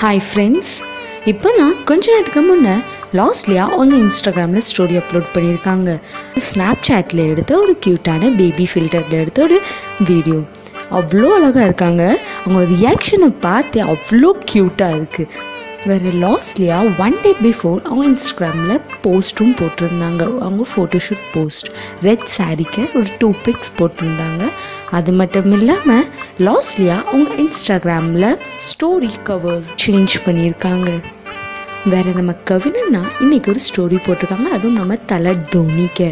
hi friends இப்போ நான் கொஞ்ச நேரத்துக்கு முன்னே லாஸ்ட்லியாக அவங்க இன்ஸ்டாகிராமில் ஸ்டோரி அப்லோட் பண்ணியிருக்காங்க ஸ்னாப் சாட்டில் எடுத்த ஒரு க்யூட்டான பேபி ஃபில்டரில் எடுத்த ஒரு வீடியோ அவ்வளோ அழகாக இருக்காங்க அவங்க ரியாக்ஷனை பார்த்து அவ்வளோ க்யூட்டாக இருக்குது வேறு லாஸ்ட்லியாக ஒன் டே பிஃபோர் அவங்க இன்ஸ்டாகிராமில் போஸ்ட்டும் போட்டிருந்தாங்க அவங்க ஃபோட்டோஷூட் போஸ்ட் ரெட் சாரீக்கு ஒரு டூ பிக்ஸ் போட்டிருந்தாங்க அது மட்டும் இல்லாமல் லாஸ்ட்லியாக அவங்க இன்ஸ்டாகிராமில் ஸ்டோரி கவர் சேஞ்ச் பண்ணியிருக்காங்க வேறு நம்ம கவினன்னா இன்னைக்கு ஒரு ஸ்டோரி போட்டிருக்காங்க அதுவும் நம்ம தலை தோனிக்க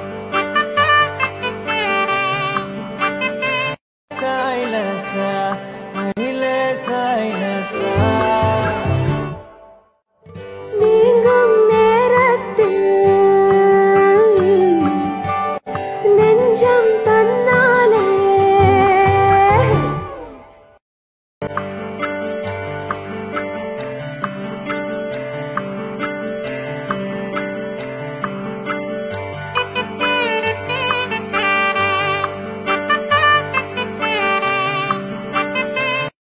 silence